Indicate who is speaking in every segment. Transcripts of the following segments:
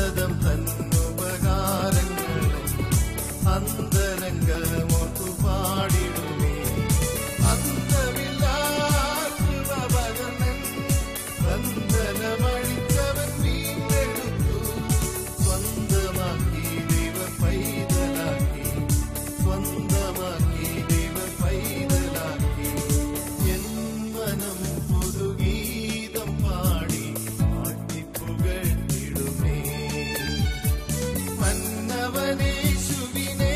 Speaker 1: സന്തതം തന്നുപകാരങ്ങളെ അന്തരംഗമോർത്തു പാടിടുമേ അന്തമില്ലാകൃപകർണൻ ബന്ധനമഴിച്ചവൻ വീണ്ടെടുത്തു സ്വന്തമാക്കി ദൈവ പൈതലാക്കി സ്വന്തമാക്കി ദൈവ പൈതലാക്കി എൻ മനം പുതുഗീതം പാടി പാട്ടിപ്പുകഴ്ത്തിടുമേ മന്നവനേശുവിനെ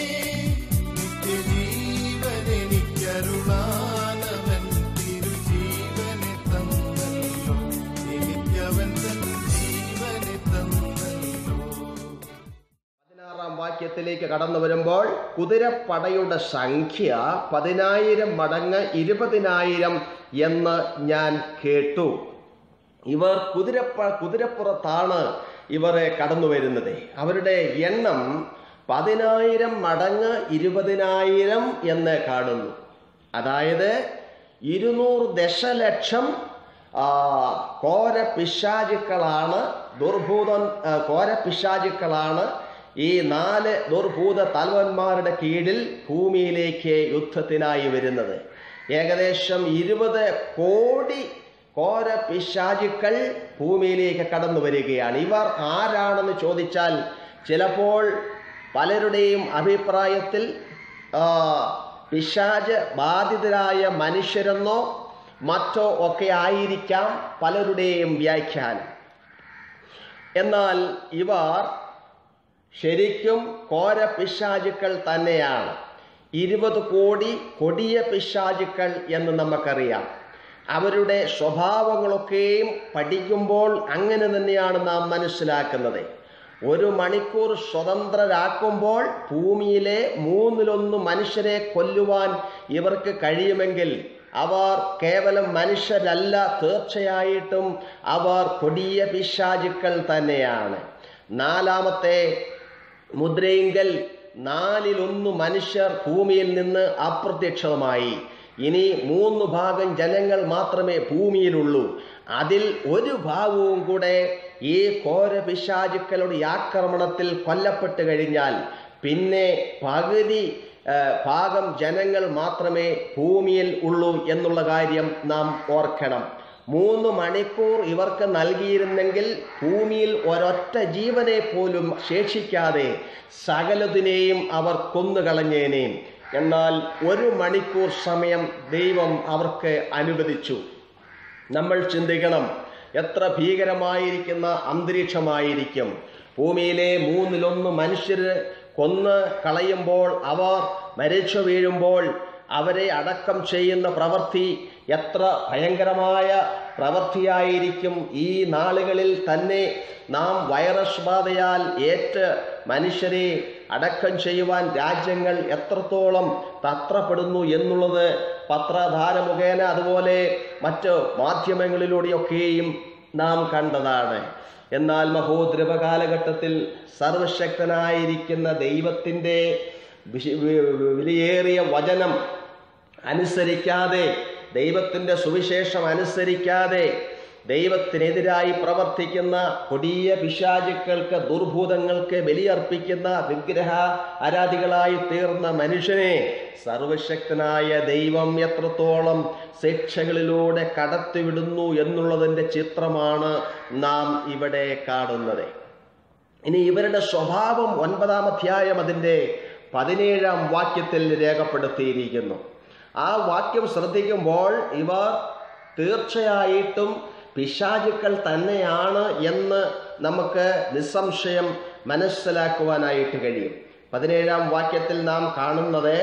Speaker 1: നിത്യജീവനെനിക്കരുളാനവൻ തിരുജീവനെ തന്നല്ലോ എനിക്കവൻ തൻ ജീവനെ തന്നല്ലോ
Speaker 2: പതിനാറാം വാക്യത്തിലേക്ക് കടന്നു വരുമ്പോൾ കുതിരപ്പടയുടെ സംഖ്യ പതിനായിരം മടങ്ങ് ഇരുപതിനായിരം എന്ന് ഞാൻ കേട്ടു ഇവർ കുതിരപ്പ കുതിരപ്പുറത്താണ് ഇവർ കടന്നു വരുന്നത് അവരുടെ എണ്ണം പതിനായിരം മടങ്ങ് ഇരുപതിനായിരം എന്ന് കാണുന്നു അതായത് ഇരുന്നൂറ് ദശലക്ഷം ആ, കോര പിശാചുക്കളാണ് ദുർഭൂതൻ ആ, കോര പിശാചുക്കളാണ് ഈ നാല് ദുർഭൂത തലവന്മാരുടെ കീഴിൽ ഭൂമിയിലേക്ക് യുദ്ധത്തിനായി വരുന്നത് ഏകദേശം ഇരുപത് കോടി കോര പിശാചുക്കൾ ഭൂമിയിലേക്ക് കടന്നു വരികയാണ് ഇവർ ആരാണെന്ന് ചോദിച്ചാൽ ചിലപ്പോൾ പലരുടെയും അഭിപ്രായത്തിൽ ആ, പിശാച് ബാധിതരായ മനുഷ്യരെന്നോ മറ്റോ ഒക്കെ ആയിരിക്കാം പലരുടെയും വ്യാഖ്യാനം എന്നാൽ ഇവർ ശരിക്കും കോര പിശാചുക്കൾ തന്നെയാണ് ഇരുപത് കോടി കൊടിയ പിശാചുക്കൾ എന്ന് നമുക്കറിയാം അവരുടെ സ്വഭാവങ്ങളൊക്കെയും പഠിക്കുമ്പോൾ അങ്ങനെ തന്നെയാണ് നാം മനസ്സിലാക്കുന്നത് ഒരു മണിക്കൂർ സ്വതന്ത്രരാക്കുമ്പോൾ ഭൂമിയിലെ മൂന്നിലൊന്ന് മനുഷ്യരെ കൊല്ലുവാൻ ഇവർക്ക് കഴിയുമെങ്കിൽ അവർ കേവലം മനുഷ്യരല്ല തീർച്ചയായിട്ടും അവർ കൊടിയ പിശാചുക്കൾ തന്നെയാണ് നാലാമത്തെ മുദ്രയിങ്കൽ നാലിലൊന്ന് മനുഷ്യർ ഭൂമിയിൽ നിന്ന് അപ്രത്യക്ഷമായി ഇനി മൂന്ന് ഭാഗം ജനങ്ങൾ മാത്രമേ ഭൂമിയിലുള്ളൂ അതിൽ ഒരു ഭാഗവും കൂടെ ഈ ഘോര പിശാചുക്കളുടെ ആക്രമണത്തിൽ കൊല്ലപ്പെട്ട് കഴിഞ്ഞാൽ പിന്നെ പകുതി ആ, ഭാഗം ജനങ്ങൾ മാത്രമേ ഭൂമിയിൽ ഉള്ളൂ എന്നുള്ള കാര്യം നാം ഓർക്കണം മൂന്ന് മണിക്കൂർ ഇവർക്ക് നൽകിയിരുന്നെങ്കിൽ ഭൂമിയിൽ ഒരൊറ്റ ജീവനെ പോലും ശേഷിക്കാതെ സകലതിനെയും അവർ കൊന്നുകളഞ്ഞേനെ എന്നാൽ ഒരു മണിക്കൂർ സമയം ദൈവം അവർക്ക് അനുവദിച്ചു നമ്മൾ ചിന്തിക്കണം എത്ര ഭീകരമായിരിക്കുന്ന അന്തരീക്ഷമായിരിക്കും ഭൂമിയിലെ മൂന്നിലൊന്ന് മനുഷ്യർ കൊന്ന് കളയുമ്പോൾ അവർ മരിച്ചു വീഴുമ്പോൾ അവരെ അടക്കം ചെയ്യുന്ന പ്രവൃത്തി എത്ര ഭയങ്കരമായ പ്രവൃത്തിയായിരിക്കും ഈ നാളുകളിൽ തന്നെ നാം വൈറസ് ബാധയാൽ ഏറ്റ് മനുഷ്യരെ അടക്കം ചെയ്യുവാൻ രാജ്യങ്ങൾ എത്രത്തോളം തത്രപ്പെടുന്നു എന്നുള്ളത് പത്രധാര മുഖേന അതുപോലെ മറ്റ് മാധ്യമങ്ങളിലൂടെയൊക്കെയും നാം കണ്ടതാണ് എന്നാൽ മഹോദ്രവ കാലഘട്ടത്തിൽ സർവശക്തനായിരിക്കുന്ന ദൈവത്തിൻ്റെ വിശ- വി- വിലയേറിയ വചനം അനുസരിക്കാതെ ദൈവത്തിൻ്റെ സുവിശേഷം അനുസരിക്കാതെ ദൈവത്തിനെതിരായി പ്രവർത്തിക്കുന്ന കൊടിയ പിശാചുക്കൾക്ക് ദുർഭൂതങ്ങൾക്ക് ബലിയർപ്പിക്കുന്ന വിഗ്രഹ ആരാധികളായി തീർന്ന മനുഷ്യനെ സർവശക്തനായ ദൈവം എത്രത്തോളം ശിക്ഷകളിലൂടെ കടത്തിവിടുന്നു എന്നുള്ളതിൻ്റെ ചിത്രമാണ് നാം ഇവിടെ കാണുന്നത് ഇനി ഇവരുടെ സ്വഭാവം ഒൻപതാം അധ്യായം അതിൻ്റെ പതിനേഴാം വാക്യത്തിൽ രേഖപ്പെടുത്തിയിരിക്കുന്നു ആ വാക്യം ശ്രദ്ധിക്കുമ്പോൾ ഇവർ തീർച്ചയായിട്ടും പിശാചുക്കൾ തന്നെയാണ് എന്ന് നമുക്ക് നിസ്സംശയം മനസ്സിലാക്കുവാനായിട്ട് കഴിയും പതിനേഴാം വാക്യത്തിൽ നാം കാണുന്നത്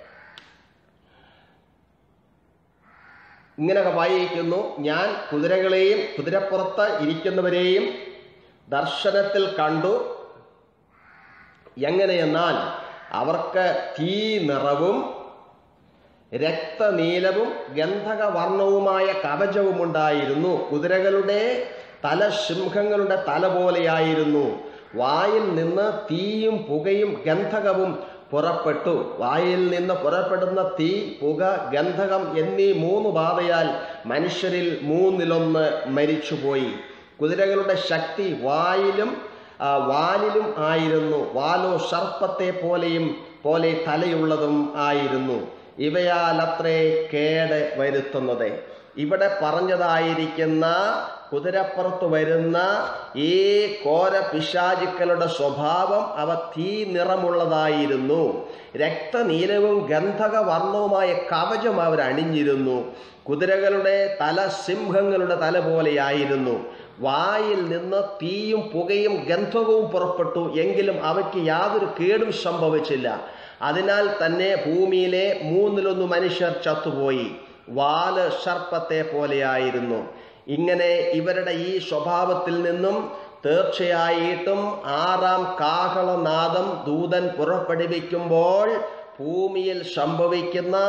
Speaker 2: ഇങ്ങനെ വായിക്കുന്നു ഞാൻ കുതിരകളെയും കുതിരപ്പുറത്ത് ഇരിക്കുന്നവരെയും ദർശനത്തിൽ കണ്ടു എങ്ങനെയെന്നാൽ അവർക്ക് തീ നിറവും രക്തനീലവും ഗന്ധകവർണവുമായ കവചവുമുണ്ടായിരുന്നു കുതിരകളുടെ തല സിംഹങ്ങളുടെ തല പോലെയായിരുന്നു വായിൽ നിന്ന് തീയും പുകയും ഗന്ധകവും പുറപ്പെട്ടു വായിൽ നിന്ന് പുറപ്പെടുന്ന തീ പുക ഗന്ധകം എന്നീ മൂന്ന് ബാധയാൽ മനുഷ്യരിൽ മൂന്നിലൊന്ന് മരിച്ചുപോയി കുതിരകളുടെ ശക്തി വായിലും ആ, വാലിലും ആയിരുന്നു വാലോ സർപ്പത്തെ പോലെയും പോലെ തലയുള്ളതും ആയിരുന്നു ഇവയാലത്രേ കേട് വരുത്തുന്നത് ഇവിടെ പറഞ്ഞതായിരിക്കുന്ന കുതിരപ്പുറത്ത് വരുന്ന ഈ കോര പിശാചുക്കളുടെ സ്വഭാവം അവ തീ നിറമുള്ളതായിരുന്നു രക്തനീലവും ഗന്ധകവർണവുമായ കവചം അവർ അണിഞ്ഞിരുന്നു കുതിരകളുടെ തല സിംഹങ്ങളുടെ തല പോലെയായിരുന്നു വായിൽ നിന്ന് തീയും പുകയും ഗന്ധകവും പുറപ്പെട്ടു എങ്കിലും അവയ്ക്ക് യാതൊരു കേടും സംഭവിച്ചില്ല അതിനാൽ തന്നെ ഭൂമിയിലെ മൂന്നിലൊന്ന് മനുഷ്യർ ചത്തുപോയി വാല് സർപ്പത്തെ പോലെയായിരുന്നു ഇങ്ങനെ ഇവരുടെ ഈ സ്വഭാവത്തിൽ നിന്നും തീർച്ചയായിട്ടും ആറാം കാഹളനാദം ദൂതൻ പുറപ്പെടുവിക്കുമ്പോൾ ഭൂമിയിൽ സംഭവിക്കുന്ന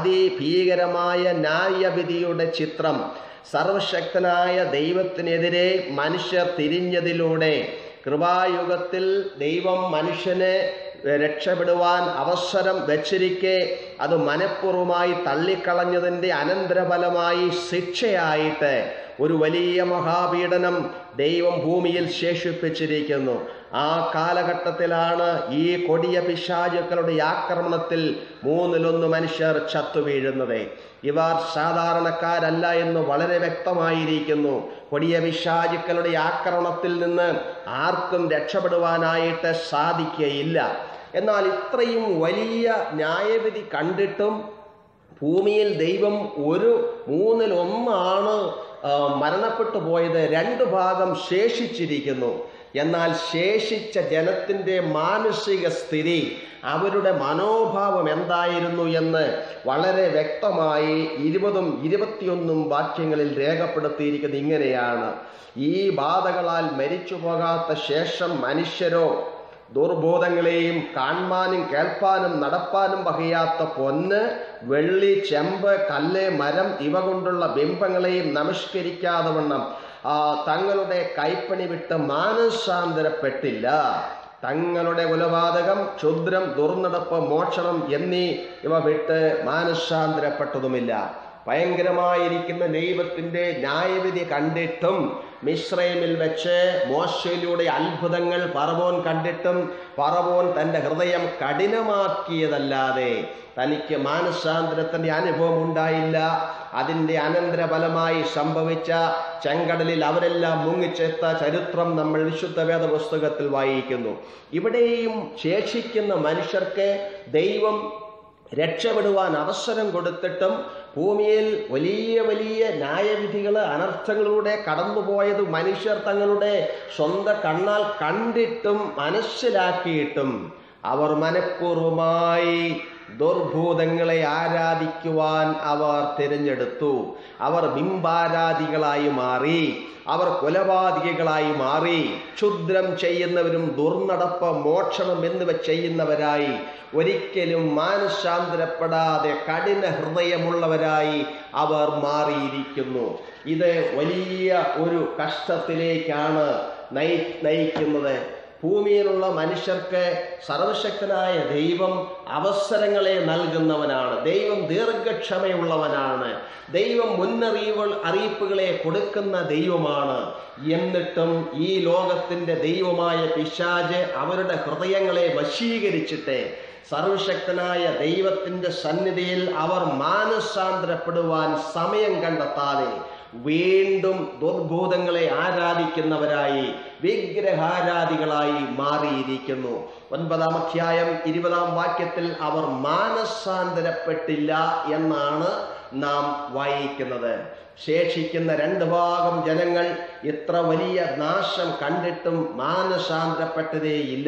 Speaker 2: അതിഭീകരമായ ന്യായവിധിയുടെ ചിത്രം സർവശക്തനായ ദൈവത്തിനെതിരെ മനുഷ്യർ തിരിഞ്ഞതിലൂടെ കൃപായുഗത്തിൽ ദൈവം മനുഷ്യനെ രക്ഷപ്പെടുവാൻ അവസരം വച്ചിരിക്കെ അത് മനഃപൂർവ്വമായി തള്ളിക്കളഞ്ഞതിൻ്റെ അനന്തരഫലമായി ശിക്ഷയായിട്ട് ഒരു വലിയ മഹാപീഡനം ദൈവം ഭൂമിയിൽ ശേഷിപ്പിച്ചിരിക്കുന്നു ആ കാലഘട്ടത്തിലാണ് ഈ കൊടിയ പിശാചുക്കളുടെ ആക്രമണത്തിൽ മൂന്നിലൊന്ന് മനുഷ്യർ ചത്തുവീഴുന്നത് ഇവർ സാധാരണക്കാരല്ല എന്ന് വളരെ വ്യക്തമായിരിക്കുന്നു കൊടിയ പിശാചുക്കളുടെ ആക്രമണത്തിൽ നിന്ന് ആർക്കും രക്ഷപ്പെടുവാനായിട്ട് സാധിക്കുകയില്ല എന്നാൽ ഇത്രയും വലിയ ന്യായവിധി കണ്ടിട്ടും ഭൂമിയിൽ ദൈവം ഒരു മൂന്നിൽ ഒന്നാണ് ആ, മരണപ്പെട്ടു പോയത് രണ്ട് ഭാഗം ശേഷിച്ചിരിക്കുന്നു എന്നാൽ ശേഷിച്ച ജനത്തിൻ്റെ മാനസിക സ്ഥിതി അവരുടെ മനോഭാവം എന്തായിരുന്നു എന്ന് വളരെ വ്യക്തമായി ഇരുപതും ഇരുപത്തിയൊന്നും വാക്യങ്ങളിൽ രേഖപ്പെടുത്തിയിരിക്കുന്നത് ഇങ്ങനെയാണ് ഈ ബാധകളാൽ മരിച്ചു പോകാത്ത ശേഷം മനുഷ്യരോ ദുർബോധങ്ങളെയും കാണാനും കേൾപ്പാനും നടപ്പാനും വകയാത്ത പൊന്ന് വെള്ളി ചെമ്പ് കല്ല് മരം ഇവ കൊണ്ടുള്ള ബിംബങ്ങളെയും നമസ്കരിക്കാതെ വണ്ണം ആ, തങ്ങളുടെ കൈപ്പണി വിട്ട് മാനസാന്തരപ്പെട്ടില്ല തങ്ങളുടെ കൊലപാതകം ക്ഷുദ്രം ദുർനടപ്പ് മോഷണം എന്നീ ഇവ വിട്ട് മാനസാന്തരപ്പെട്ടതുമില്ല ഭയങ്കരമായിരിക്കുന്ന ദൈവത്തിൻ്റെ ന്യായവിധി കണ്ടിട്ടും മിശ്രൈമിൽ വെച്ച് മോശയിലൂടെ അത്ഭുതങ്ങൾ പറവോൻ കണ്ടിട്ടും പറവോൻ തൻ്റെ ഹൃദയം കഠിനമാക്കിയതല്ലാതെ തനിക്ക് മാനസാന്തരത്തിൻ്റെ അനുഭവം ഉണ്ടായില്ല അതിൻ്റെ അനന്തരഫലമായി സംഭവിച്ച ചെങ്കടലിൽ അവരെല്ലാം മുങ്ങിച്ചെത്ത ചരിത്രം നമ്മൾ വിശുദ്ധ വേദ പുസ്തകത്തിൽ വായിക്കുന്നു ഇവിടെയും ശേഷിക്കുന്ന മനുഷ്യർക്ക് ദൈവം രക്ഷപ്പെടുവാൻ അവസരം കൊടുത്തിട്ടും ഭൂമിയിൽ വലിയ വലിയ ന്യായവിധികൾ അനർത്ഥങ്ങളിലൂടെ കടന്നുപോയത് മനുഷ്യർ തങ്ങളുടെ സ്വന്തം കണ്ണാൽ കണ്ടിട്ടും മനസ്സിലാക്കിയിട്ടും അവർ മനഃപൂർവമായി ദുർഭൂതങ്ങളെ ആരാധിക്കുവാൻ അവർ തിരഞ്ഞെടുത്തു അവർ ബിംബാരാധികളായി മാറി അവർ കൊലപാതകികളായി മാറി ക്ഷുദ്രം ചെയ്യുന്നവരും ദുർനടപ്പ് മോക്ഷണം എന്നിവ ചെയ്യുന്നവരായി ഒരിക്കലും മാനസാന്തരപ്പെടാതെ കഠിന ഹൃദയമുള്ളവരായി അവർ മാറിയിരിക്കുന്നു ഇത് വലിയ ഒരു കഷ്ടത്തിലേക്കാണ് നയി നയിക്കുന്നത് ഭൂമിയിലുള്ള മനുഷ്യർക്ക് സർവശക്തനായ ദൈവം അവസരങ്ങളെ നൽകുന്നവനാണ് ദൈവം ദീർഘക്ഷമയുള്ളവനാണ് ദൈവം മുന്നറിയിവുകൾ അറിയിപ്പുകളെ കൊടുക്കുന്ന ദൈവമാണ് എന്നിട്ടും ഈ ലോകത്തിൻ്റെ ദൈവമായ പിശാജ് അവരുടെ ഹൃദയങ്ങളെ വശീകരിച്ചിട്ട് സർവശക്തനായ ദൈവത്തിൻ്റെ സന്നിധിയിൽ അവർ മാനസാന്തരപ്പെടുവാൻ സമയം കണ്ടെത്താതെ വീണ്ടും ദുർഭൂതങ്ങളെ ആരാധിക്കുന്നവരായി വിഗ്രഹാരാധികളായി മാറിയിരിക്കുന്നു ഒൻപതാം അധ്യായം ഇരുപതാം വാക്യത്തിൽ അവർ മാനസാന്തരപ്പെട്ടില്ല എന്നാണ് നാം വായിക്കുന്നത് ശേഷിക്കുന്ന രണ്ട് ഭാഗം ജനങ്ങൾ ഇത്ര വലിയ നാശം കണ്ടിട്ടും മാനസാന്തരപ്പെട്ടതേയില്ല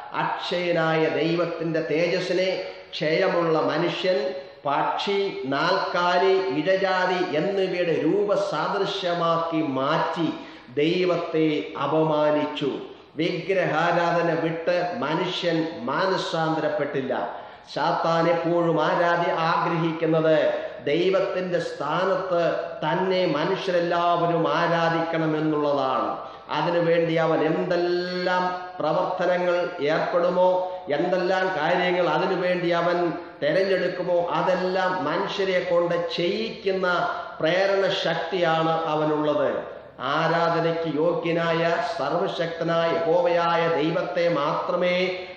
Speaker 2: അക്ഷയനായ ദൈവത്തിൻ്റെ തേജസ്സിനെ ക്ഷയമുള്ള മനുഷ്യൻ പക്ഷി നാൽക്കാലി ഇഴജാതി എന്നിവയുടെ രൂപസാദൃശ്യമാക്കി മാറ്റി ദൈവത്തെ അപമാനിച്ചു വിഗ്രഹാരാധന വിട്ട് മനുഷ്യൻ മാനസാന്തരപ്പെട്ടില്ല സാത്താൻ എപ്പോഴും ആരാധി ആഗ്രഹിക്കുന്നത് ദൈവത്തിൻ്റെ സ്ഥാനത്ത് തന്നെ മനുഷ്യരെല്ലാവരും ആരാധിക്കണമെന്നുള്ളതാണ് അതിനുവേണ്ടി അവൻ എന്തെല്ലാം പ്രവർത്തനങ്ങൾ ഏർപ്പെടുമോ എന്തെല്ലാം കാര്യങ്ങൾ അതിനുവേണ്ടി അവൻ തിരഞ്ഞെടുക്കുമോ അതെല്ലാം മനുഷ്യരെ കൊണ്ട് ചെയ്യിക്കുന്ന പ്രേരണ ശക്തിയാണ് അവനുള്ളത് ആരാധനയ്ക്ക് യോഗ്യനായ സർവശക്തനായ യഹോവയായ ദൈവത്തെ മാത്രമേ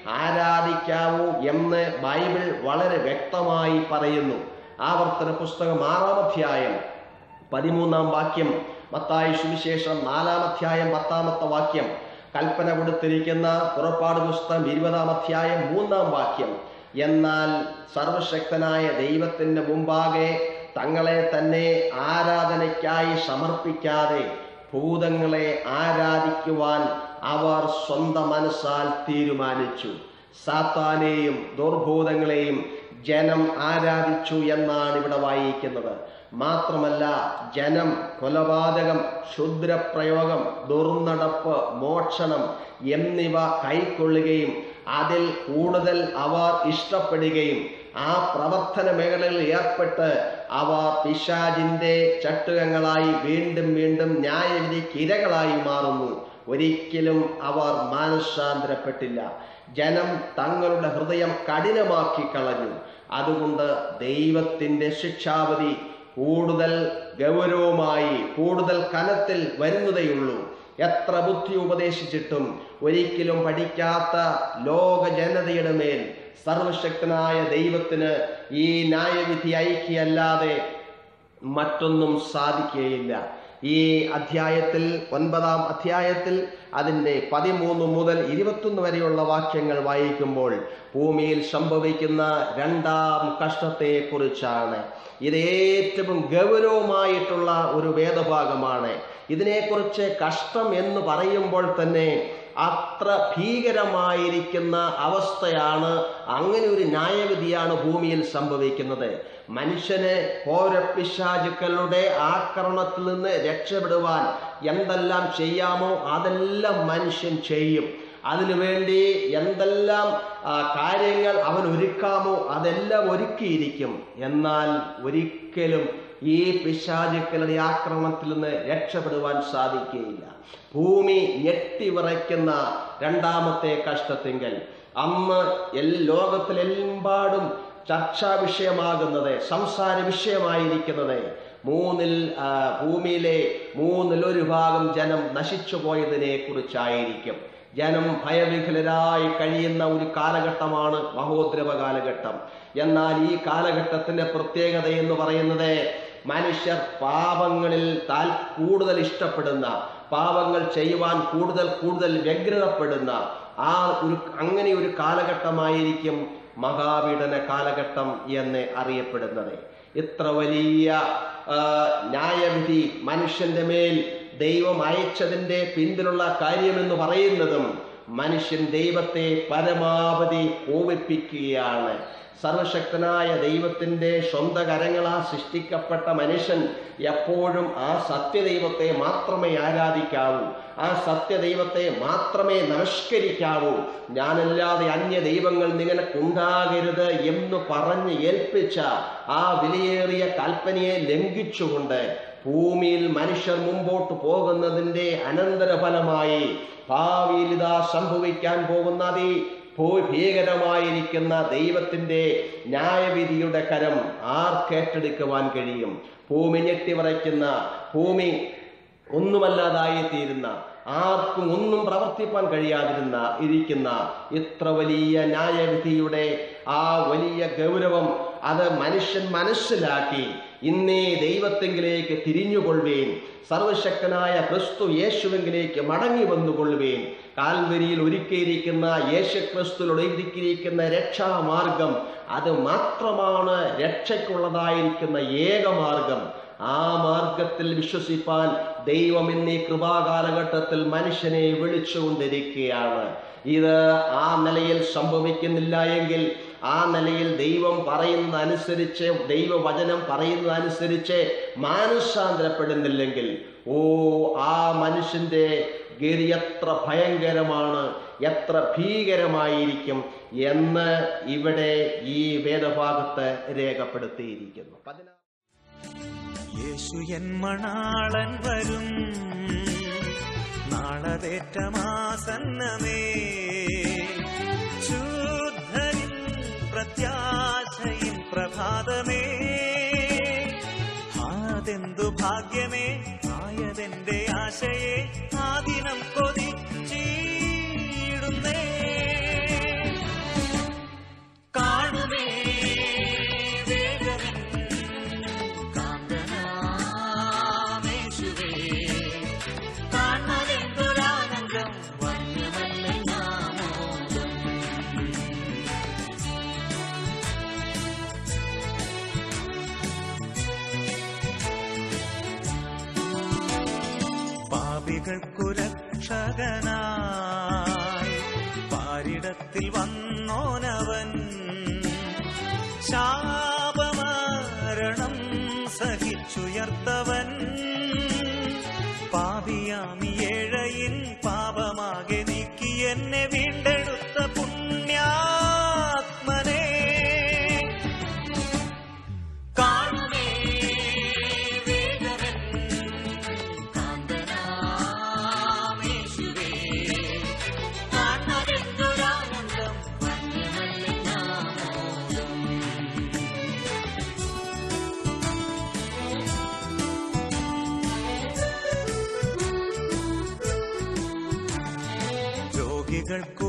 Speaker 2: ആരാധിക്കാവൂ എന്ന് ബൈബിൾ വളരെ വ്യക്തമായി പറയുന്നു ആവർത്തന പുസ്തകം ആറാം അധ്യായം പതിമൂന്നാം വാക്യം മത്തായി സുവിശേഷം നാലാം അധ്യായം പത്താമത്തെ വാക്യം കൽപ്പന കൊടുത്തിരിക്കുന്ന പുറപ്പാട് പുസ്തകം ഇരുപതാം അധ്യായം മൂന്നാം വാക്യം എന്നാൽ സർവശക്തനായ ദൈവത്തിന്റെ മുമ്പാകെ തങ്ങളെ തന്നെ ആരാധനയ്ക്കായി സമർപ്പിക്കാതെ ഭൂതങ്ങളെ ആരാധിക്കുവാൻ അവർ സ്വന്തം മനസ്സാൽ തീരുമാനിച്ചു സാത്താനെയും ദുർഭൂതങ്ങളെയും ജനം ആരാധിച്ചു എന്നാണ് ഇവിടെ വായിക്കുന്നത് മാത്രമല്ല ജനം കൊലപാതകം ക്ഷുദ്രപ്രയോഗം ദുർനടപ്പ് മോഷണം എന്നിവ കൈക്കൊള്ളുകയും അതിൽ കൂടുതൽ അവർ ഇഷ്ടപ്പെടുകയും ആ പ്രവർത്തന മേഖലകളിൽ ഏർപ്പെട്ട് അവ പിശാജിന്റെ ചട്ടുകങ്ങളായി വീണ്ടും വീണ്ടും ന്യായവിധിക്ക് ഇരകളായി മാറുന്നു ഒരിക്കലും അവർ മാനസാന്തരപ്പെട്ടില്ല ജനം തങ്ങളുടെ ഹൃദയം കഠിനമാക്കി കളഞ്ഞു അതുകൊണ്ട് ദൈവത്തിന്റെ ശിക്ഷാവധി കൂടുതൽ ഗൗരവമായി കൂടുതൽ കനത്തിൽ വരുന്നതേയുള്ളൂ എത്ര ബുദ്ധി ഉപദേശിച്ചിട്ടും ഒരിക്കലും പഠിക്കാത്ത ലോക ജനതയുടെ മേൽ സർവശക്തനായ ദൈവത്തിന് ഈ ന്യായവിധി അയക്കിയല്ലാതെ മറ്റൊന്നും സാധിക്കുകയില്ല ഈ അധ്യായത്തിൽ ഒൻപതാം അധ്യായത്തിൽ അതിൻ്റെ പതിമൂന്ന് മുതൽ ഇരുപത്തൊന്ന് വരെയുള്ള വാക്യങ്ങൾ വായിക്കുമ്പോൾ ഭൂമിയിൽ സംഭവിക്കുന്ന രണ്ടാം കഷ്ടത്തെക്കുറിച്ചാണ് ഇത് ഏറ്റവും ഗൗരവമായിട്ടുള്ള ഒരു വേദഭാഗമാണ് ഇതിനെക്കുറിച്ച് കഷ്ടം എന്ന് പറയുമ്പോൾ തന്നെ അത്ര ഭീകരമായിരിക്കുന്ന അവസ്ഥയാണ് അങ്ങനെ ഒരു ന്യായവിധിയാണ് ഭൂമിയിൽ സംഭവിക്കുന്നത് മനുഷ്യന് പൗരപ്പിശാചുക്കളുടെ ആക്രമണത്തിൽ നിന്ന് രക്ഷപ്പെടുവാൻ എന്തെല്ലാം ചെയ്യാമോ അതെല്ലാം മനുഷ്യൻ ചെയ്യും അതിനുവേണ്ടി എന്തെല്ലാം ആ, കാര്യങ്ങൾ അവൻ ഒരുക്കാമോ അതെല്ലാം ഒരുക്കിയിരിക്കും എന്നാൽ ഒരിക്കലും ഈ പിശാചുക്കളുടെ ആക്രമണത്തിൽ നിന്ന് രക്ഷപ്പെടുവാൻ സാധിക്കുകയില്ല ഭൂമി ഞെട്ടിവിറയ്ക്കുന്ന രണ്ടാമത്തെ കഷ്ടത്തിങ്കൽ അന്ന് എൽ ലോകത്തിലെമ്പാടും ചർച്ചാ വിഷയമാകുന്നത് സംസാര വിഷയമായിരിക്കുന്നത് മൂന്നിൽ ആ, ഭൂമിയിലെ മൂന്നിൽ ഒരു ഭാഗം ജനം നശിച്ചു പോയതിനെ കുറിച്ചായിരിക്കും ജനം ഭയവിഹലരായി കഴിയുന്ന ഒരു കാലഘട്ടമാണ് മഹോദ്രവ കാലഘട്ടം എന്നാൽ ഈ കാലഘട്ടത്തിന്റെ പ്രത്യേകത എന്ന് പറയുന്നത് മനുഷ്യർ പാപങ്ങളിൽ താൽ കൂടുതൽ ഇഷ്ടപ്പെടുന്ന പാപങ്ങൾ ചെയ്യുവാൻ കൂടുതൽ കൂടുതൽ വ്യഗ്രതപ്പെടുന്ന ആ ഒരു അങ്ങനെ ഒരു കാലഘട്ടമായിരിക്കും മഹാപീഡന കാലഘട്ടം എന്ന് അറിയപ്പെടുന്നത് ഇത്ര വലിയ ആ, ന്യായവിധി മനുഷ്യന്റെ മേൽ ദൈവം അയച്ചതിൻ്റെ പിന്നിലുള്ള കാര്യമെന്ന് പറയുന്നതും മനുഷ്യൻ ദൈവത്തെ പരമാവധി കോപിപ്പിക്കുകയാണ് സർവശക്തനായ ദൈവത്തിൻ്റെ സ്വന്തം കരങ്ങളാൽ സൃഷ്ടിക്കപ്പെട്ട മനുഷ്യൻ എപ്പോഴും ആ സത്യദൈവത്തെ മാത്രമേ ആരാധിക്കാവൂ ആ സത്യദൈവത്തെ മാത്രമേ നമസ്കരിക്കാവൂ ഞാനല്ലാതെ അന്യ ദൈവങ്ങൾ നിങ്ങൾക്കുണ്ടാകരുത് എന്ന് പറഞ്ഞ് ഏൽപ്പിച്ച ആ വിലയേറിയ കൽപ്പനയെ ലംഘിച്ചുകൊണ്ട് ഭൂമിയിൽ മനുഷ്യർ മുമ്പോട്ട് പോകുന്നതിൻ്റെ അനന്തരഫലമായി ഭാവിയിൽ ഇതാ സംഭവിക്കാൻ പോകുന്ന അതി ഭൂ- ഭീകരമായിരിക്കുന്ന ദൈവത്തിൻ്റെ ന്യായവിധിയുടെ കരം ആർക്കേറ്റെടുക്കുവാൻ കഴിയും ഭൂമി ഞെട്ടിവറയ്ക്കുന്ന ഭൂമി ഒന്നുമല്ലാതായി തീരുന്ന ആർക്കും ഒന്നും പ്രവർത്തിപ്പാൻ കഴിയാതിരുന്ന ഇരിക്കുന്ന ഇത്ര വലിയ ന്യായവിധിയുടെ ആ വലിയ ഗൗരവം അത് മനുഷ്യൻ മനസ്സിലാക്കി ഇന്നേ ദൈവത്തെങ്കിലേക്ക് തിരിഞ്ഞുകൊള്ളുവേൻ സർവശക്തനായ ക്രിസ്തു യേശുവെങ്കിലേക്ക് മടങ്ങി വന്നുകൊള്ളുവേൻ കാൽവരിയിൽ ഒരുക്കിയിരിക്കുന്ന യേശു ക്രിസ്തുവിലൂടെ ഒരുക്കിയിരിക്കുന്ന രക്ഷാമാർഗം അത് മാത്രമാണ് രക്ഷയ്ക്കുള്ളതായിരിക്കുന്ന ഏകമാർഗം ആ മാർഗത്തിൽ വിശ്വസിപ്പാൻ ദൈവം എന്നീ കൃപാകാലഘട്ടത്തിൽ മനുഷ്യനെ വിളിച്ചുകൊണ്ടിരിക്കുകയാണ് ഇത് ആ നിലയിൽ സംഭവിക്കുന്നില്ല എങ്കിൽ ആ നിലയിൽ ദൈവം പറയുന്നതനുസരിച്ച് ദൈവവചനം പറയുന്നതനുസരിച്ച് മാനസാന്തരപ്പെടുന്നില്ലെങ്കിൽ ഓ ആ മനുഷ്യന്റെ ഗതി എത്ര ഭയങ്കരമാണ് എത്ര ഭീകരമായിരിക്കും എന്ന് ഇവിടെ ഈ വേദഭാഗത്ത് രേഖപ്പെടുത്തിയിരിക്കുന്നു പതിനാ
Speaker 3: യേശു എൻ മണാളൻ വരും നാളതേറ്റമാസന്നമേ ശുദ്ധരിൻ പ്രത്യാശയിൻ പ്രഭാതമേ അതെന്തു ഭാഗ്യമേ ആയ ആയതെന്റെ ആശയെ ആദിനം കൊതിച്ചിടുന്നേ കാണുമേ വേഗമിൻ കാന്തനാമേശുവേ കാണാനെന്തൊരാനന്ദം വന്യമല്ല നാമോദം പാപികൾക്കു രക്ഷകനായി പാരിടത്തിൽ വന്നോനവൻ ശാപമരണം സഹിച്ചുയർത്തവൻ പാപിയാമി ഏഴയിൻ പാപമാകെ നീക്കി എന്നെ വീണ്ടെടുത്ത പുണ്യാത്മനേ കാണുമേ വേഗവൻ കാന്തനാമേശുവേ കാണാനെന്തൊരാനന്ദം വന്യമല്ല നാമോദം രോഗികൾക്കു